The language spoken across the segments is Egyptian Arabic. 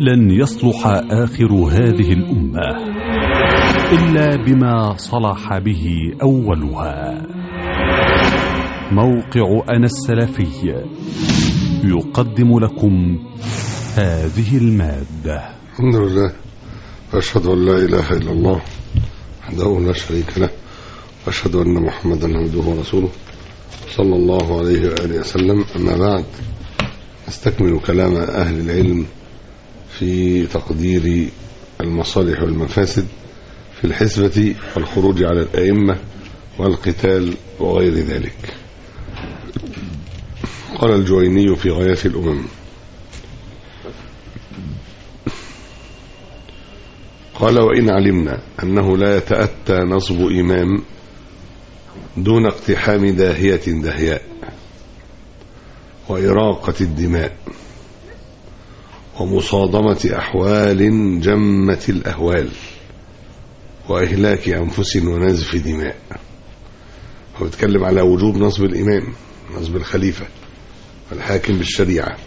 لن يصلح آخر هذه الأمة إلا بما صلح به أولها موقع أنا السلفي يقدم لكم هذه المادة الحمد لله وأشهد أن لا إله إلا الله وحده لا شريك له وأشهد أن محمدا عبده ورسوله صلى الله عليه وآله وسلم أما بعد نستكمل كلام أهل العلم في تقدير المصالح والمفاسد في الحسبة والخروج على الأئمة والقتال وغير ذلك قال الجويني في غاية الأمم قال وإن علمنا أنه لا يتأتى نصب إمام دون اقتحام داهية دهياء وإراقة الدماء ومصادمة أحوال جمة الأهوال وإهلاك أنفس ونزف دماء هو بيتكلم على وجوب نصب الإمام نصب الخليفة والحاكم بالشريعة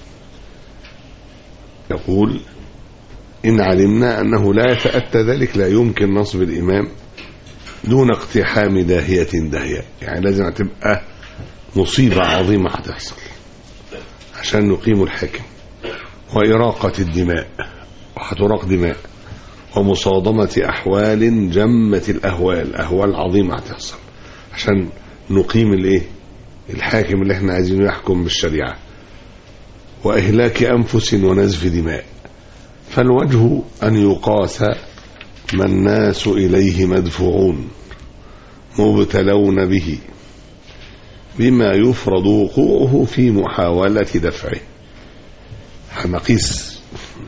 يقول إن علمنا أنه لا يتأتى ذلك لا يمكن نصب الإمام دون اقتحام داهية داهية يعني لازم تبقى مصيبة عظيمة هتحصل عشان نقيم الحاكم وإراقة الدماء وهتراق دماء ومصادمة أحوال جمة الأهوال أهوال عظيمة هتحصل عشان نقيم الايه الحاكم اللي احنا عايزينه يحكم بالشريعة وإهلاك أنفس ونزف دماء فالوجه أن يقاس ما الناس إليه مدفوعون مبتلون به بما يفرض وقوعه في محاولة دفعه هنقيس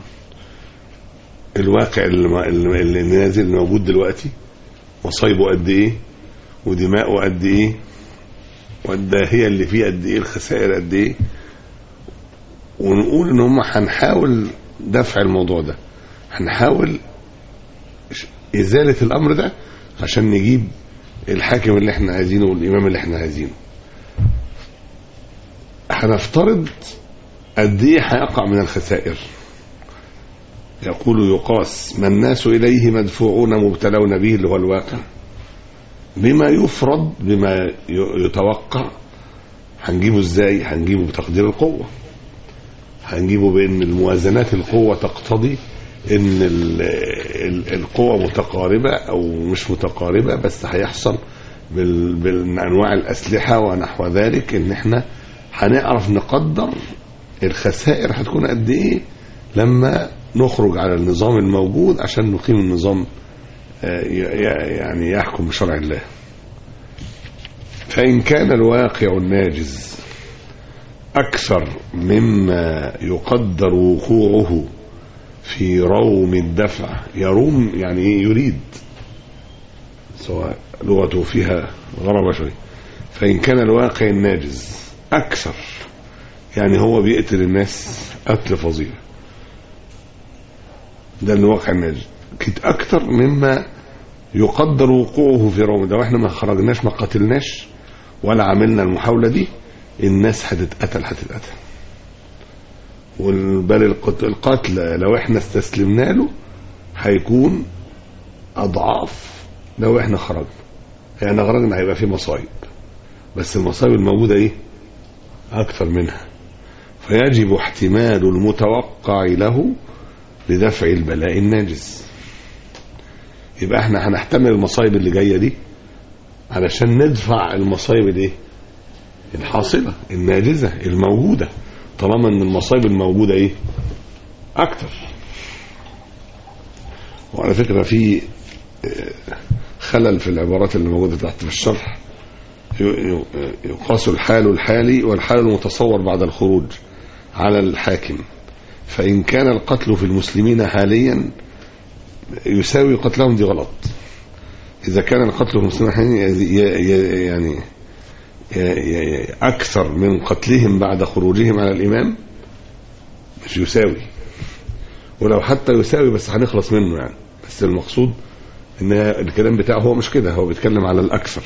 الواقع اللي, اللي نازل موجود دلوقتي مصايبه قد ايه ودماؤه قد ايه والداهية اللي فيه قد ايه الخسائر قد ايه ونقول ان هم هنحاول دفع الموضوع ده هنحاول ازالة الامر ده عشان نجيب الحاكم اللي احنا عايزينه والامام اللي احنا عايزينه هنفترض قد ايه هيقع من الخسائر يقول يقاس ما الناس اليه مدفوعون مبتلون به اللي هو الواقع بما يفرض بما يتوقع هنجيبه ازاي هنجيبه بتقدير القوه هنجيبه بان الموازنات القوه تقتضي ان القوة متقاربة او مش متقاربة بس هيحصل بانواع الاسلحة ونحو ذلك ان احنا هنعرف نقدر الخسائر هتكون قد ايه لما نخرج على النظام الموجود عشان نقيم النظام يعني يحكم بشرع الله فإن كان الواقع الناجز أكثر مما يقدر وقوعه في روم الدفع يروم يعني ايه يريد سواء لغته فيها غرابة شوي فإن كان الواقع الناجز أكثر يعني هو بيقتل الناس قتل فظيع ده الواقع الناجز كت أكثر مما يقدر وقوعه في روم ده واحنا ما خرجناش ما قتلناش ولا عملنا المحاولة دي الناس هتتقتل هتتقتل بل القتل لو احنا استسلمنا له هيكون اضعاف لو احنا خرجنا يعني خرجنا هيبقى في مصايب بس المصايب الموجوده ايه اكثر منها فيجب احتمال المتوقع له لدفع البلاء الناجز يبقى احنا هنحتمل المصايب اللي جايه دي علشان ندفع المصايب الايه الحاصله الناجزه الموجوده طالما ان المصايب الموجوده ايه اكتر وعلى فكره في خلل في العبارات اللي موجوده تحت في الشرح يقاس الحال الحالي والحال المتصور بعد الخروج على الحاكم فإن كان القتل في المسلمين حاليا يساوي قتلهم دي غلط إذا كان القتل في المسلمين حاليا يعني أكثر من قتلهم بعد خروجهم على الإمام مش يساوي ولو حتى يساوي بس هنخلص منه يعني بس المقصود ان الكلام بتاعه هو مش كده هو بيتكلم على الأكثر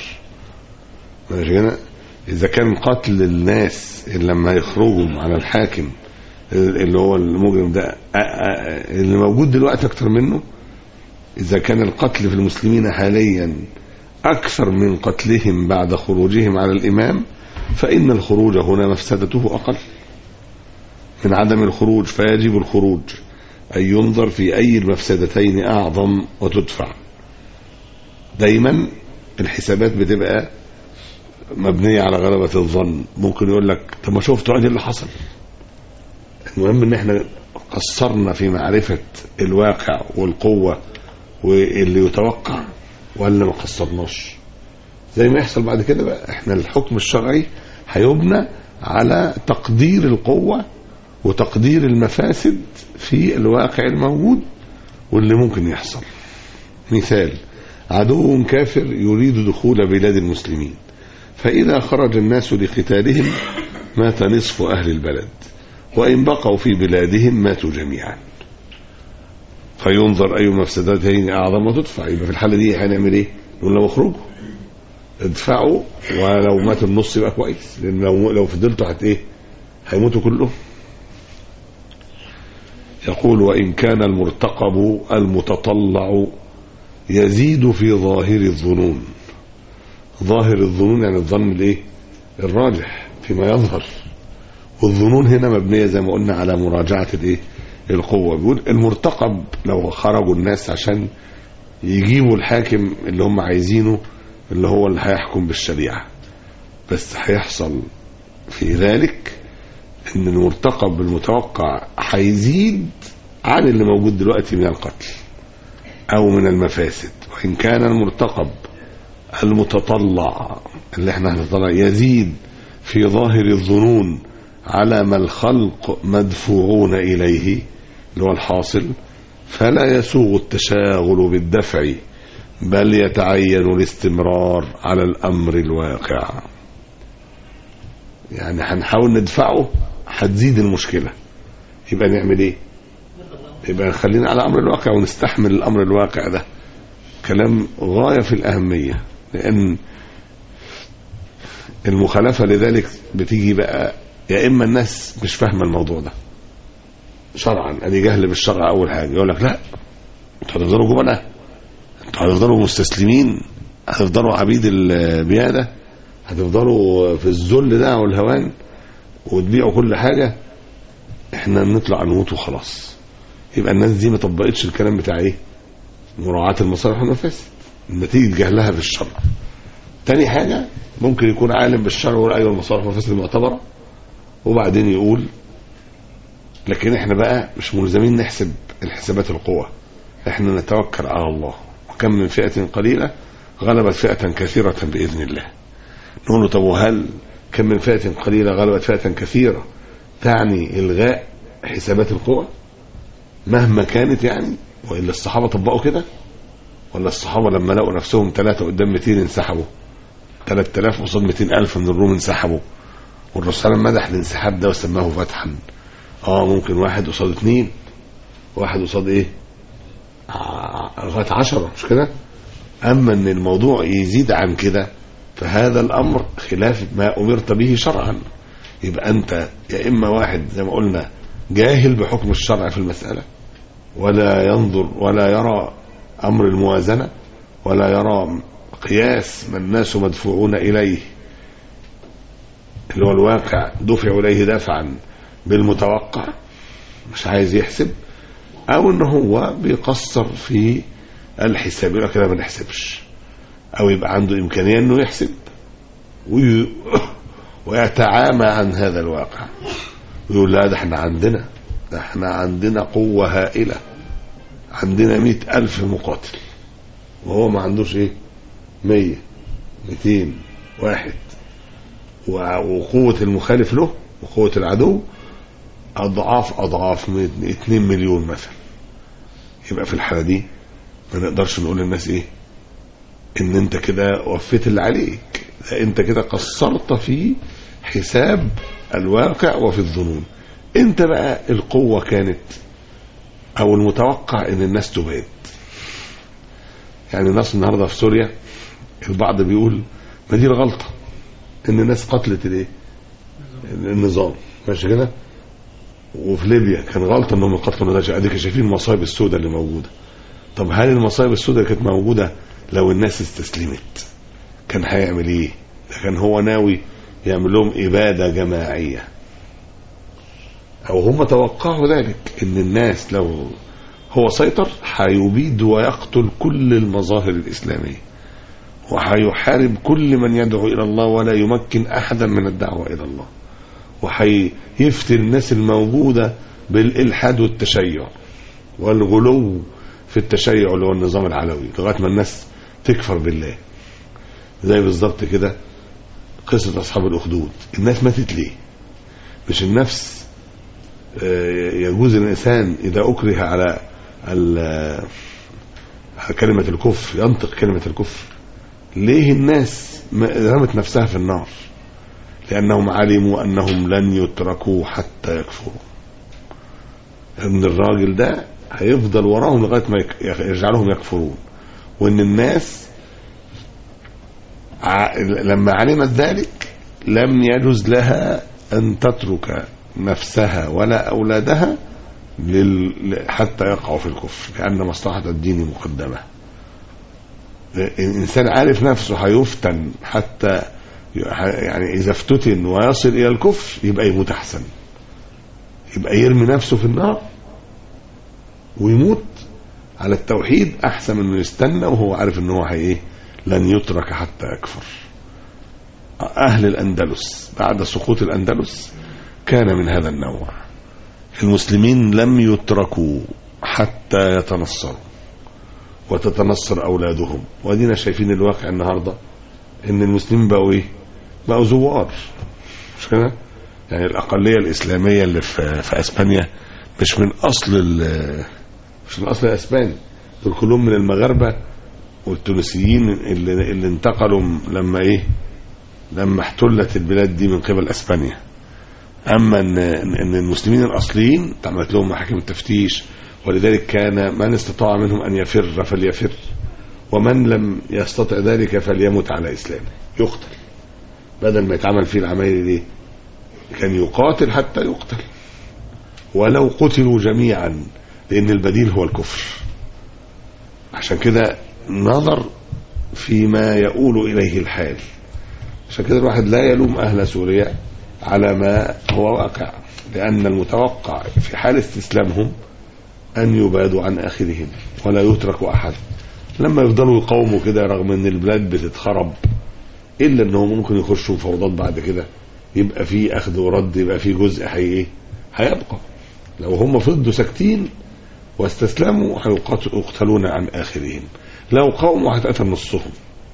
ماشي هنا إذا كان قتل الناس اللي لما يخرجوا على الحاكم اللي هو المجرم ده آ- آ- اللي موجود دلوقتي اكتر منه اذا كان القتل في المسلمين حاليا اكثر من قتلهم بعد خروجهم على الامام فان الخروج هنا مفسدته اقل من عدم الخروج فيجب الخروج أن ينظر في أي المفسدتين أعظم وتدفع دايما الحسابات بتبقى مبنية على غلبة الظن ممكن يقول لك طب ما شفت ايه اللي حصل المهم ان احنا قصرنا في معرفة الواقع والقوة واللي يتوقع ولا ما قصرناش زي ما يحصل بعد كده بقى احنا الحكم الشرعي هيبنى على تقدير القوة وتقدير المفاسد في الواقع الموجود واللي ممكن يحصل مثال عدو كافر يريد دخول بلاد المسلمين فإذا خرج الناس لقتالهم مات نصف أهل البلد وإن بقوا في بلادهم ماتوا جميعا فينظر أي المفسدتين أعظم وتدفع يبقى في الحالة دي هنعمل إيه؟ نقول لهم اخرجوا ادفعوا ولو مات النص يبقى كويس لأن لو لو فضلتوا هت إيه؟ هيموتوا كلهم يقول وإن كان المرتقب المتطلع يزيد في ظاهر الظنون ظاهر الظنون يعني الظن الايه الراجح فيما يظهر والظنون هنا مبنية زي ما قلنا على مراجعة الايه القوة بيقول المرتقب لو خرجوا الناس عشان يجيبوا الحاكم اللي هم عايزينه اللي هو اللي هيحكم بالشريعة بس هيحصل في ذلك ان المرتقب المتوقع هيزيد عن اللي موجود دلوقتي من القتل او من المفاسد وان كان المرتقب المتطلع اللي احنا هنطلع يزيد في ظاهر الظنون على ما الخلق مدفوعون اليه اللي هو الحاصل فلا يسوغ التشاغل بالدفع بل يتعين الاستمرار على الامر الواقع يعني هنحاول ندفعه هتزيد المشكله يبقى نعمل ايه يبقى خلينا على امر الواقع ونستحمل الامر الواقع ده كلام غايه في الاهميه لان المخالفه لذلك بتيجي بقى يا اما الناس مش فاهمه الموضوع ده شرعا ادي جهل بالشرع اول حاجه يقول لك لا انتوا هتفضلوا جبنة انتوا هتفضلوا مستسلمين هتفضلوا عبيد البياده هتفضلوا في الذل ده والهوان وتبيعوا كل حاجه احنا نطلع نموت وخلاص يبقى الناس دي ما طبقتش الكلام بتاع ايه مراعاة المصالح والمفاسد نتيجة جهلها في الشرع تاني حاجة ممكن يكون عالم بالشرع ويقول ايوه المصالح والمفاسد معتبرة وبعدين يقول لكن احنا بقى مش ملزمين نحسب الحسابات القوة احنا نتوكل على الله وكم من فئة قليلة غلبت فئة كثيرة بإذن الله نقول له طب وهل كم من فئة قليلة غلبت فئة كثيرة تعني إلغاء حسابات القوة مهما كانت يعني وإلا الصحابة طبقوا كده ولا الصحابة لما لقوا نفسهم ثلاثة قدام 200 انسحبوا 3000 قصاد 200000 من الروم انسحبوا والرسول صلى الله عليه وسلم مدح الانسحاب ده وسماه فتحا اه ممكن واحد قصاد اثنين واحد قصاد ايه ع- لغايه عشرة مش كده اما ان الموضوع يزيد عن كده فهذا الامر خلاف ما امرت به شرعا يبقى انت يا اما واحد زي ما قلنا جاهل بحكم الشرع في المساله ولا ينظر ولا يرى امر الموازنه ولا يرى قياس ما الناس مدفوعون اليه اللي هو الواقع دفعوا اليه دفعا بالمتوقع مش عايز يحسب او ان هو بيقصر في الحساب يقول لك لا ما نحسبش او يبقى عنده امكانيه انه يحسب وي... ويتعامى عن هذا الواقع ويقول لا ده احنا عندنا ده احنا عندنا قوة هائلة عندنا مئة ألف مقاتل وهو ما عندوش ايه مية مئتين واحد و- وقوة المخالف له وقوة العدو أضعاف أضعاف من اتنين مليون مثلا يبقى في الحالة دي ما نقدرش نقول للناس ايه ان انت كده وفيت اللي عليك ده انت كده قصرت في حساب الواقع وفي الظنون انت بقى القوة كانت او المتوقع ان الناس تباد يعني الناس النهاردة في سوريا البعض بيقول ما دي الغلطة ان الناس قتلت الايه النظام ماشي كده وفي ليبيا كان غلطه انهم يقتلوا النجاشي اديك شايفين المصايب السوداء اللي موجوده طب هل المصايب السوداء اللي كانت موجوده لو الناس استسلمت كان هيعمل ايه ده كان هو ناوي يعمل لهم اباده جماعيه او هم توقعوا ذلك ان الناس لو هو سيطر هيبيد ويقتل كل المظاهر الاسلاميه وهيحارب كل من يدعو الى الله ولا يمكن احدا من الدعوه الى الله وهيفتن الناس الموجوده بالالحاد والتشيع والغلو في التشيع اللي هو النظام العلوي لغايه ما الناس تكفر بالله زي بالظبط كده قصه اصحاب الاخدود الناس ماتت ليه مش النفس آه، يجوز الانسان اذا اكره على ال- على كلمه الكفر ينطق كلمه الكفر ليه الناس ما- رمت نفسها في النار لأنهم علموا أنهم لن يتركوا حتى يكفروا ان الراجل ده هيفضل وراهم لغايه ما يك- يرجع لهم يكفرون وان الناس ع- لما علمت ذلك لم يجوز لها ان تترك نفسها ولا اولادها لل... حتى يقعوا في الكفر لان مصلحه الدين مقدمه الانسان عارف نفسه هيفتن حتى يعني اذا افتتن ويصل الى الكفر يبقى يموت احسن يبقى يرمي نفسه في النار ويموت على التوحيد احسن من انه يستنى وهو عارف ان هو هي ايه لن يترك حتى يكفر اهل الاندلس بعد سقوط الاندلس كان من هذا النوع المسلمين لم يتركوا حتى يتنصروا وتتنصر اولادهم وادينا شايفين الواقع النهارده ان المسلمين بقوا ايه بقوا زوار مش كده يعني الاقليه الاسلاميه اللي في, في اسبانيا مش من اصل ال- مش من اصل الاسباني دول كلهم من المغاربه والتونسيين اللي, اللي انتقلوا لما ايه لما احتلت البلاد دي من قبل اسبانيا اما ان ان المسلمين الاصليين اتعملت لهم محاكم التفتيش ولذلك كان من استطاع منهم ان يفر فليفر ومن لم يستطع ذلك فليمت على اسلامه يقتل بدل ما يتعمل فيه العمايل دي كان يقاتل حتى يقتل ولو قتلوا جميعا لان البديل هو الكفر عشان كده نظر فيما يؤول اليه الحال عشان كده الواحد لا يلوم اهل سوريا على ما هو واقع لان المتوقع في حال استسلامهم ان يبادوا عن اخرهم ولا يترك احد لما يفضلوا يقاوموا كده رغم ان البلاد بتتخرب الا انهم ممكن يخشوا فوضات بعد كده يبقى في اخذ ورد يبقى في جزء حي ايه هيبقى لو هم فضلوا ساكتين واستسلموا هيقات- يقتلون عن اخرهم لو قاوموا هتقتل نصهم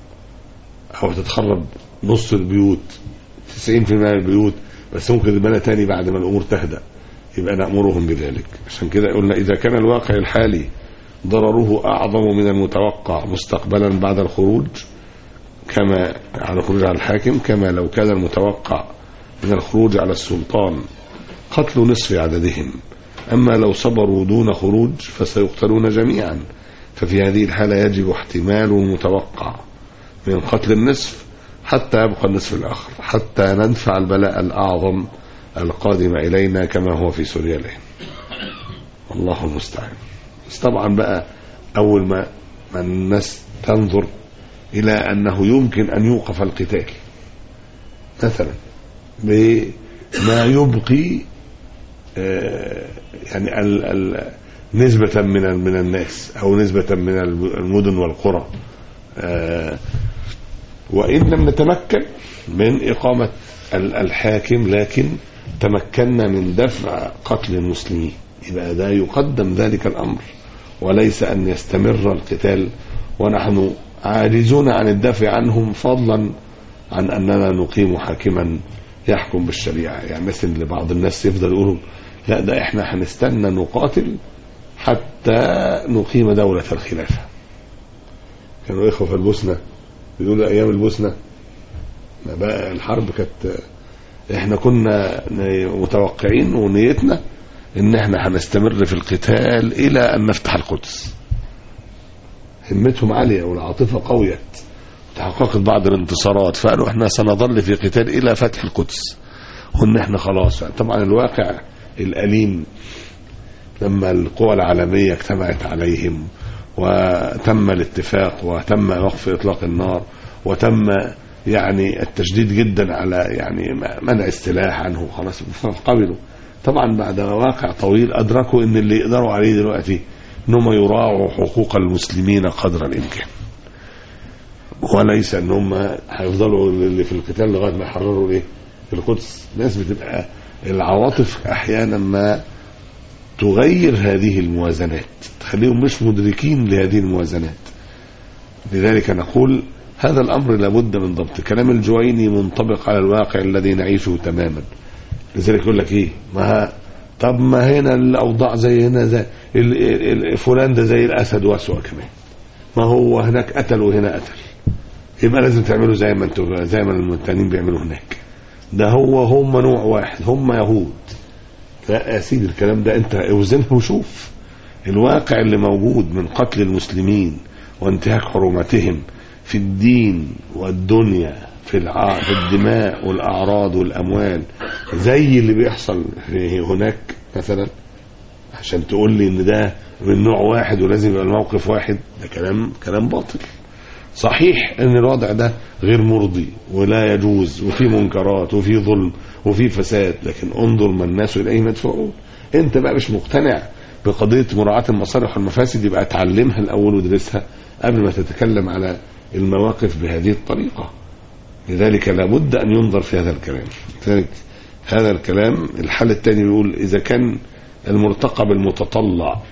او هتتخرب نص البيوت 90% من البيوت بس ممكن تبنى تاني بعد ما الامور تهدأ يبقى نأمرهم بذلك عشان كده قلنا اذا كان الواقع الحالي ضرره اعظم من المتوقع مستقبلا بعد الخروج كما على الخروج على الحاكم كما لو كان المتوقع من الخروج على السلطان قتل نصف عددهم أما لو صبروا دون خروج فسيقتلون جميعا ففي هذه الحالة يجب احتمال المتوقع من قتل النصف حتى يبقى النصف الآخر حتى ندفع البلاء الأعظم القادم إلينا كما هو في سوريا الآن والله المستعان بس طبعا بقى أول ما ما الناس تنظر إلى أنه يمكن أن يوقف القتال مثلا بما يبقي آه، يعني ال ال نسبة من ال- من الناس أو نسبة من الم- المدن والقرى آه، وإن لم نتمكن من إقامة ال- الحاكم لكن تمكنا من دفع قتل المسلمين يبقى ده يقدم ذلك الأمر وليس أن يستمر القتال ونحن عاجزون عن الدفع عنهم فضلا عن أننا نقيم حاكما يحكم بالشريعة يعني مثل بعض الناس يفضل يقولوا لا ده احنا هنستنى نقاتل حتى نقيم دولة الخلافة كانوا إخوة في البوسنة بيقولوا أيام البوسنة ما بقى الحرب كانت احنا كنا متوقعين ونيتنا ان احنا هنستمر في القتال الى ان نفتح القدس همتهم عالية والعاطفة قويت تحققت بعض الانتصارات فقالوا احنا سنظل في قتال الى فتح القدس وان احنا خلاص طبعا الواقع الاليم لما القوى العالميه اجتمعت عليهم وتم الاتفاق وتم وقف اطلاق النار وتم يعني التشديد جدا على يعني منع السلاح عنه خلاص قبلوا طبعا بعد واقع طويل ادركوا ان اللي يقدروا عليه دلوقتي انهم يراعوا حقوق المسلمين قدر الامكان وليس ان هم هيفضلوا اللي في القتال لغايه ما يحرروا ايه القدس ناس بتبقى العواطف احيانا ما تغير هذه الموازنات تخليهم مش مدركين لهذه الموازنات لذلك نقول هذا الامر لابد من ضبط كلام الجويني منطبق على الواقع الذي نعيشه تماما لذلك يقول لك ايه ما طب ما هنا الاوضاع زي هنا زي ال- ال- ال- فلان ده زي الاسد واسوأ كمان ما هو هناك قتل وهنا قتل يبقى لازم تعملوا زي ما انتوا زي ما التانيين بيعملوا هناك ده هو هم نوع واحد هم يهود لا يا سيدي الكلام ده انت اوزنه وشوف الواقع اللي موجود من قتل المسلمين وانتهاك حرمتهم في الدين والدنيا في الع... في الدماء والاعراض والاموال زي اللي بيحصل في هناك مثلا عشان تقول لي ان ده من نوع واحد ولازم يبقى الموقف واحد ده كلام كلام باطل صحيح ان الوضع ده غير مرضي ولا يجوز وفي منكرات وفي ظلم وفي فساد لكن انظر ما الناس اليه مدفوعون انت بقى مش مقتنع بقضيه مراعاه المصالح والمفاسد يبقى اتعلمها الاول وادرسها قبل ما تتكلم على المواقف بهذه الطريقه لذلك لابد ان ينظر في هذا الكلام لذلك هذا الكلام الحل الثاني بيقول اذا كان المرتقب المتطلع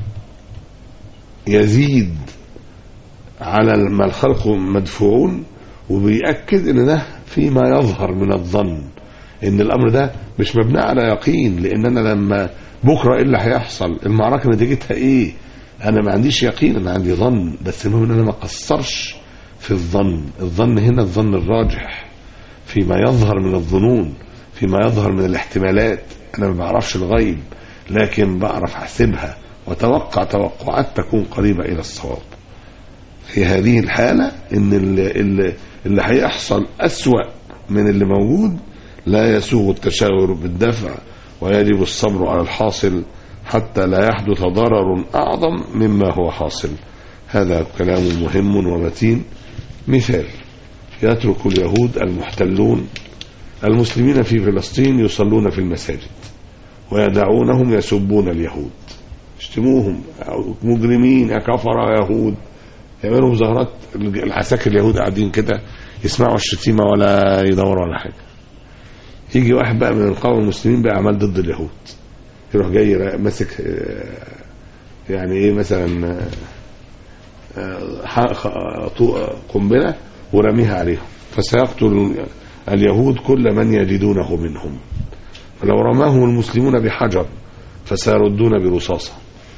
يزيد على ما الخلق مدفوعون وبيأكد ان ده فيما يظهر من الظن ان الامر ده مش مبني على يقين لان انا لما بكره ايه اللي هيحصل المعركه نتيجتها ايه انا ما عنديش يقين انا عندي ظن بس المهم ان انا ما اقصرش في الظن الظن هنا الظن الراجح فيما يظهر من الظنون فيما يظهر من الاحتمالات انا ما بعرفش الغيب لكن بعرف احسبها وتوقع توقعات تكون قريبه الى الصواب في هذه الحالة ان اللي, اللي, اللي هيحصل أسوأ من اللي موجود لا يسوغ التشاور بالدفع ويجب الصبر على الحاصل حتى لا يحدث ضرر أعظم مما هو حاصل هذا كلام مهم ومتين مثال يترك اليهود المحتلون المسلمين في فلسطين يصلون في المساجد ويدعونهم يسبون اليهود يشتموهم مجرمين يا كفر يهود يعملوا مظاهرات العساكر اليهود قاعدين كده يسمعوا الشتيمه ولا يدوروا على حاجه يجي واحد بقى من القوم المسلمين بقى عمال ضد اليهود يروح جاي را- ماسك آه، يعني ايه مثلا آه، ح- خ- طو- قنبله ورميها عليهم فسيقتل اليهود كل من يجدونه منهم فلو رماهم المسلمون بحجر فسيردون برصاصه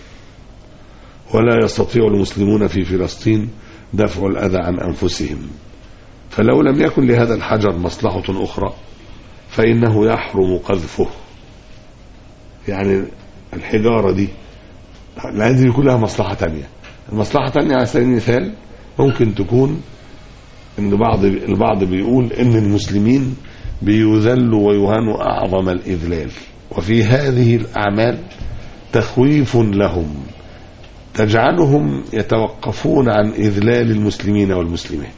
ولا يستطيع المسلمون في فلسطين دفع الأذى عن أنفسهم فلو لم يكن لهذا الحجر مصلحة أخرى فإنه يحرم قذفه يعني الحجارة دي لازم يكون لها مصلحة تانية المصلحة تانية على سبيل المثال ممكن تكون ان بعض البعض بيقول ان المسلمين بيذلوا ويهانوا اعظم الاذلال وفي هذه الاعمال تخويف لهم تجعلهم يتوقفون عن إذلال المسلمين والمسلمات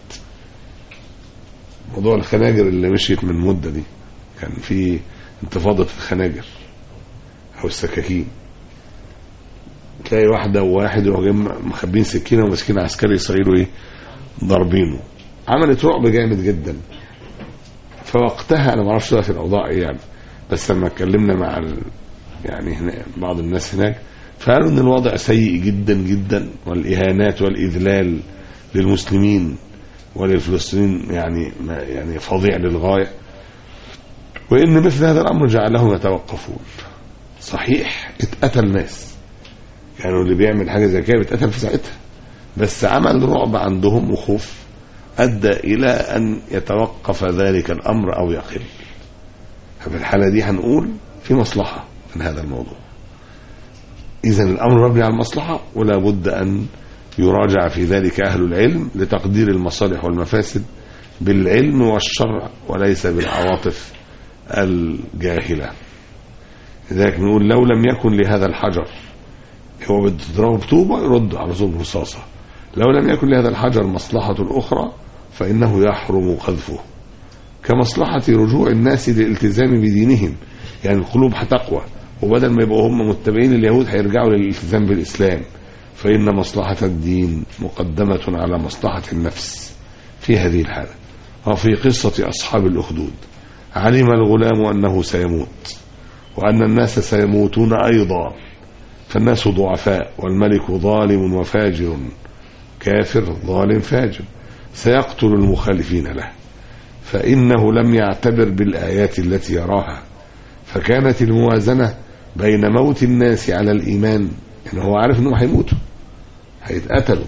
موضوع الخناجر اللي مشيت من مدة دي كان في انتفاضة الخناجر أو السكاكين تلاقي واحدة وواحد يروحوا جايين مخبين سكينة وماسكين عسكري إسرائيل إيه ضاربينه عملت رعب جامد جدا فوقتها أنا ما اعرفش دلوقتي الأوضاع إيه يعني بس لما اتكلمنا مع ال... يعني هنا بعض الناس هناك فقالوا ان الوضع سيء جدا جدا والاهانات والاذلال للمسلمين وللفلسطينيين يعني ما يعني فظيع للغايه وان مثل هذا الامر جعلهم يتوقفون صحيح اتقتل ناس كانوا اللي بيعمل حاجه زي كده بيتقتل في ساعتها بس عمل رعب عندهم وخوف ادى الى ان يتوقف ذلك الامر او يقل ففي الحاله دي هنقول في مصلحه من هذا الموضوع إذا الأمر مبني على المصلحة ولا بد أن يراجع في ذلك أهل العلم لتقدير المصالح والمفاسد بالعلم والشرع وليس بالعواطف الجاهلة لذلك بنقول لو لم يكن لهذا الحجر هو بتضربه بطوبة يرد على طول رصاصة لو لم يكن لهذا الحجر مصلحة أخرى فإنه يحرم قذفه كمصلحة رجوع الناس للالتزام بدينهم يعني القلوب هتقوى وبدل ما يبقوا هم متبعين اليهود هيرجعوا للالتزام بالإسلام فإن مصلحة الدين مقدمة على مصلحة النفس في هذه الحالة وفي قصة أصحاب الأخدود علم الغلام أنه سيموت وأن الناس سيموتون أيضا فالناس ضعفاء والملك ظالم وفاجر كافر ظالم فاجر سيقتل المخالفين له فإنه لم يعتبر بالآيات التي يراها فكانت الموازنة بين موت الناس على الإيمان إن هو عارف أنهم هيموتوا هيتقتلوا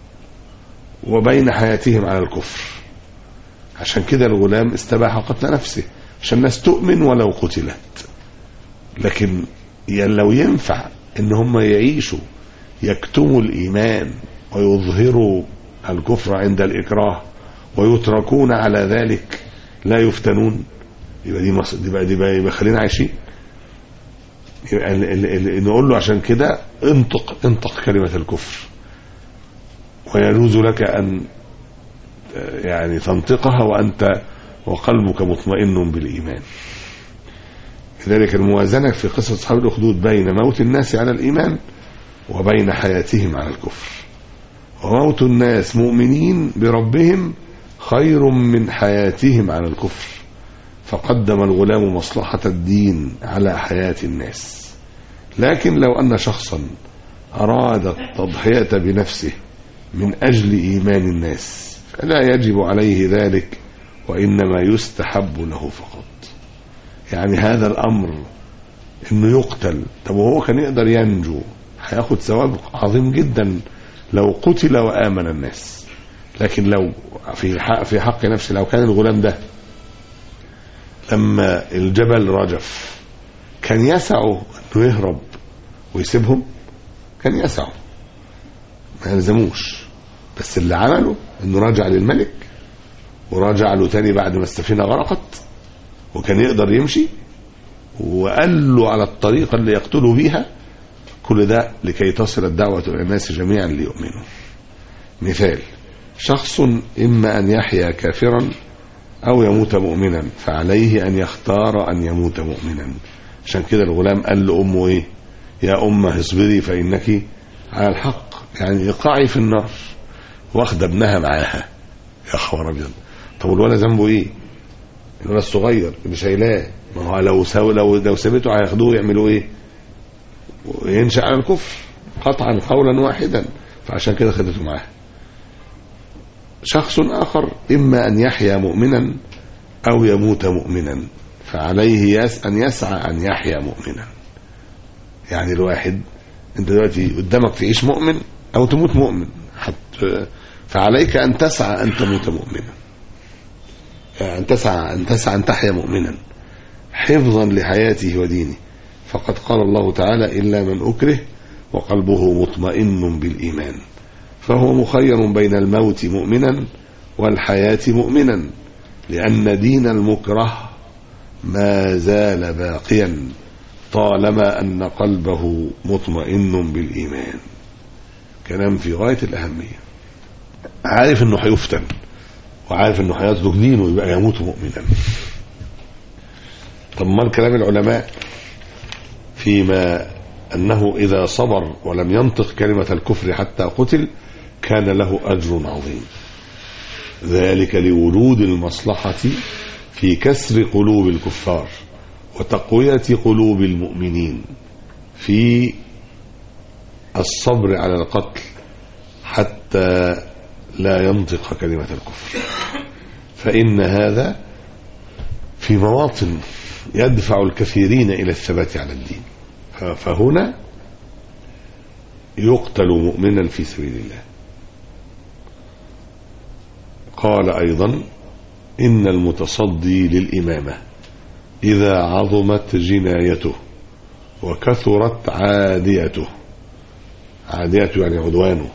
وبين حياتهم على الكفر عشان كده الغلام استباح قتل نفسه عشان الناس تؤمن ولو قتلت لكن لو ينفع ان هم يعيشوا يكتموا الايمان ويظهروا الكفر عند الاكراه ويتركون على ذلك لا يفتنون يبقى دي مص... يبقى دي بقى يبقى خلينا عايشين يبقى ال... ال... ال... نقول له عشان كده انطق انطق كلمة الكفر ويجوز لك أن يعني تنطقها وأنت وقلبك مطمئن بالإيمان لذلك الموازنة في قصة أصحاب الأخدود بين موت الناس على الإيمان وبين حياتهم على الكفر وموت الناس مؤمنين بربهم خير من حياتهم على الكفر فقدم الغلام مصلحة الدين على حياة الناس لكن لو أن شخصا أراد التضحية بنفسه من أجل إيمان الناس فلا يجب عليه ذلك وإنما يستحب له فقط يعني هذا الأمر إنه يقتل طب وهو كان يقدر ينجو هياخد ثواب عظيم جدا لو قتل وآمن الناس لكن لو في حق في حق نفسه لو كان الغلام ده لما الجبل رجف كان يسعه انه يهرب ويسيبهم كان يسعه ما يلزموش بس اللي عمله انه رجع للملك ورجع له تاني بعد ما السفينه غرقت وكان يقدر يمشي وقال له على الطريقه اللي يقتله بيها كل ده لكي تصل الدعوه الى الناس جميعا ليؤمنوا مثال شخص اما ان يحيا كافرا او يموت مؤمنا فعليه ان يختار ان يموت مؤمنا عشان كده الغلام قال لامه ايه يا امه اصبري فانك على الحق يعني اقعي في النار واخده ابنها معاها يا خبر ابيض طب الولد ذنبه ايه الولد الصغير اللي شايلاه ما هو لو سو لو لو سابته هياخدوه يعملوا ايه وينشا على الكفر قطعا قولا واحدا فعشان كده خدته معاها شخص آخر إما أن يحيا مؤمنا أو يموت مؤمنا فعليه يس أن يسعى أن يحيا مؤمنا يعني الواحد أنت دلوقتي قدامك تعيش مؤمن أو تموت مؤمن حتى فعليك أن تسعى أن تموت مؤمنا أن تسعى أن تسعى أن تحيا مؤمنا حفظا لحياته ودينه فقد قال الله تعالى إلا من أكره وقلبه مطمئن بالإيمان فهو مخير بين الموت مؤمنا والحياة مؤمنا لأن دين المكره ما زال باقيا طالما أن قلبه مطمئن بالإيمان كلام في غاية الأهمية عارف أنه هيفتن وعارف أنه هيترك دينه يبقى يموت مؤمنا طب ما كلام العلماء فيما أنه إذا صبر ولم ينطق كلمة الكفر حتى قتل كان له أجر عظيم ذلك لوجود المصلحة في كسر قلوب الكفار وتقوية قلوب المؤمنين في الصبر على القتل حتى لا ينطق كلمة الكفر فإن هذا في مواطن يدفع الكثيرين إلى الثبات على الدين فهنا يقتل مؤمنا في سبيل الله قال أيضا إن المتصدي للإمامة إذا عظمت جنايته وكثرت عاديته عاديته يعني عدوانه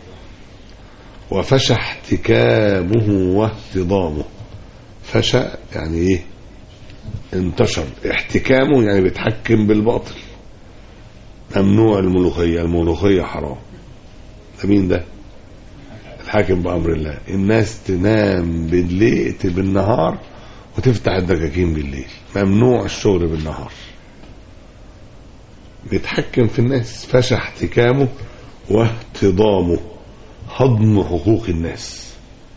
وفشى احتكامه واهتضامه فشى يعني ايه انتشر احتكامه يعني بيتحكم بالباطل ممنوع الملوخية الملوخية حرام ده مين ده الحاكم بأمر الله الناس تنام بالليل بالنهار وتفتح الدكاكين بالليل ممنوع الشغل بالنهار بيتحكم في الناس فشى احتكامه واهتضامه هضم حقوق الناس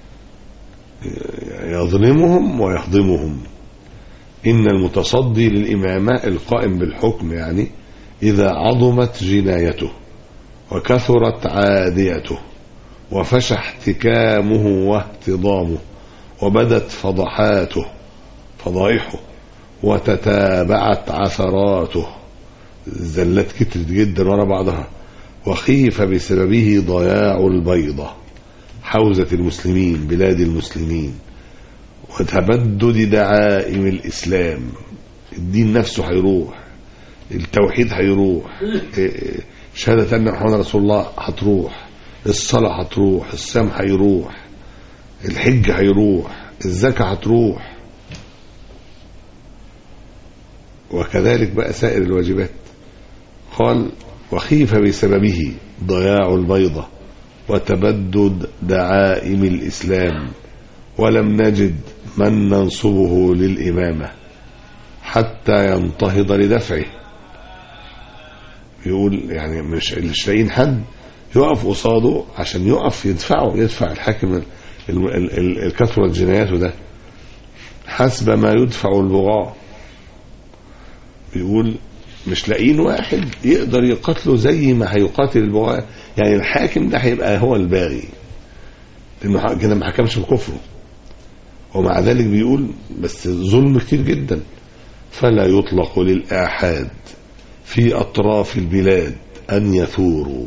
يظلمهم ويهضمهم إن المتصدي للإمامة القائم بالحكم يعني إذا عظمت جنايته وكثرت عاديته وفشى احتكامه واهتضامه وبدت فضحاته فضائحه وتتابعت عثراته زلات كترت جدا ورا بعضها وخيف بسببه ضياع البيضة حوزة المسلمين بلاد المسلمين وتبدد دعائم الإسلام الدين نفسه هيروح التوحيد هيروح شهادة أن محمد رسول الله هتروح الصلاة هتروح الصيام هيروح الحج هيروح الزكاة هتروح وكذلك بقى سائر الواجبات قال وخيف بسببه ضياع البيضة وتبدد دعائم الإسلام ولم نجد من ننصبه للإمامة حتى ينتهض لدفعه يقول يعني مش مش لاقيين حد يقف قصاده عشان يقف يدفعه يدفع الحاكم الكثرة جناياته ده حسب ما يدفع البغاء بيقول مش لاقيين واحد يقدر يقاتله زي ما هيقاتل البغاء يعني الحاكم ده هيبقى هو الباغي لانه كده ما حكمش بكفره ومع ذلك بيقول بس ظلم كتير جدا فلا يطلق للآحاد في أطراف البلاد أن يثوروا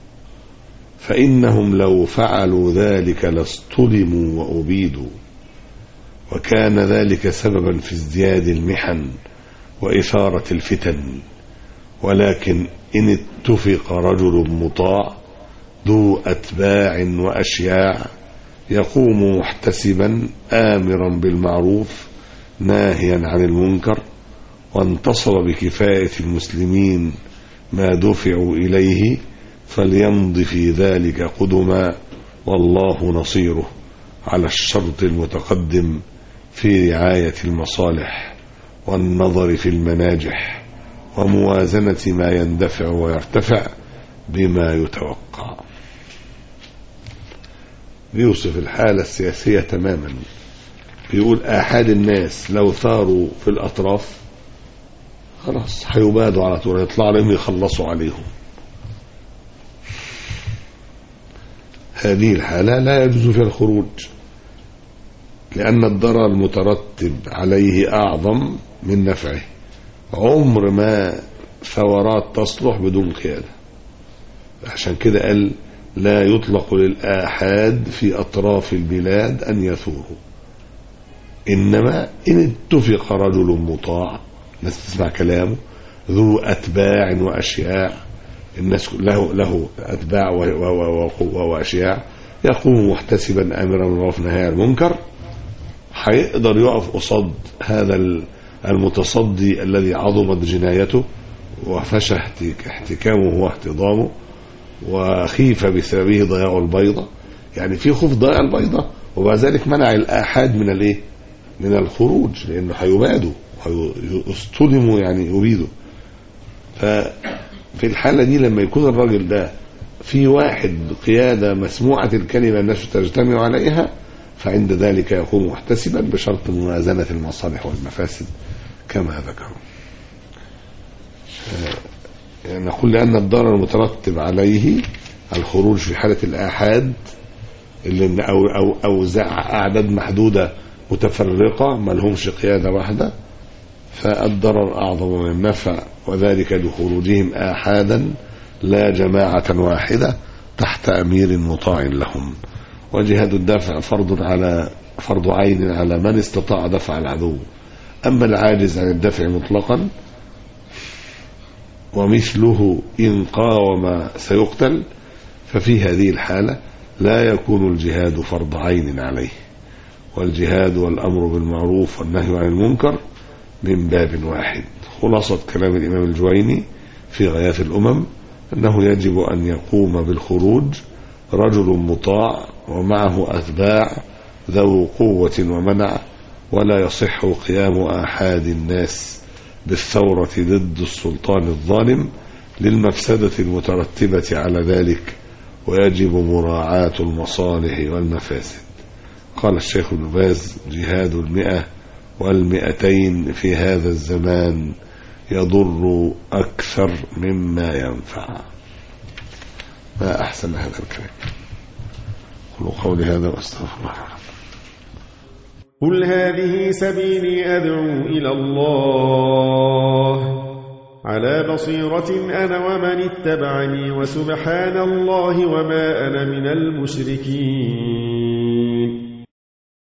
فإنهم لو فعلوا ذلك لاصطدموا وأبيدوا وكان ذلك سببا في ازدياد المحن وإثارة الفتن ولكن إن اتفق رجل مطاع ذو أتباع وأشياع يقوم محتسبا آمرا بالمعروف ناهيا عن المنكر وانتصر بكفاية المسلمين ما دفعوا إليه فليمض في ذلك قدما والله نصيره على الشرط المتقدم في رعاية المصالح والنظر في المناجح وموازنة ما يندفع ويرتفع بما يتوقع بيوصف الحالة السياسية تماما بيقول آحاد الناس لو ثاروا في الأطراف خلاص هيبادوا على طول يطلع لهم يخلصوا عليهم هذه الحالة لا يجوز فيها الخروج لأن الضرر المترتب عليه أعظم من نفعه عمر ما ثورات تصلح بدون قيادة عشان كده قال لا يطلق للآحاد في أطراف البلاد أن يثوروا إنما إن اتفق رجل مطاع الناس تسمع كلامه ذو أتباع وأشياع الناس له له أتباع وأشياع يقوم محتسبا أمرا بالمعروف نهي عن المنكر هيقدر يقف قصاد هذا المتصدي الذي عظمت جنايته وفشى احتكامه واهتضامه وخيف بسببه ضياع البيضة يعني في خوف ضياع البيضة وبعد ذلك منع الآحاد من الايه من الخروج لأنه هيبادوا هيصطدموا يعني يبيدوا ففي الحالة دي لما يكون الراجل ده في واحد قيادة مسموعة الكلمة الناس تجتمع عليها فعند ذلك يقوم محتسبا بشرط موازنة المصالح والمفاسد كما ذكروا يعني نقول لأن الضرر المترتب عليه الخروج في حالة الآحاد اللي أو أو أو أعداد محدودة متفرقة ما لهمش قيادة واحدة فالضرر أعظم من النفع وذلك لخروجهم آحادا لا جماعة واحدة تحت أمير مطاع لهم وجهاد الدفع فرض على فرض عين على من استطاع دفع العدو أما العاجز عن الدفع مطلقا ومثله إن قاوم سيقتل ففي هذه الحالة لا يكون الجهاد فرض عين عليه والجهاد والأمر بالمعروف والنهي عن المنكر من باب واحد خلاصة كلام الإمام الجويني في غايات الأمم أنه يجب أن يقوم بالخروج رجل مطاع ومعه أتباع ذو قوة ومنع ولا يصح قيام آحاد الناس بالثورة ضد السلطان الظالم للمفسدة المترتبة على ذلك ويجب مراعاة المصالح والمفاسد قال الشيخ ابن باز جهاد المئة والمئتين في هذا الزمان يضر أكثر مما ينفع ما أحسن هذا الكلام قولوا قولي هذا واستغفر الله قل هذه سبيلي أدعو إلى الله على بصيرة أنا ومن اتبعني وسبحان الله وما أنا من المشركين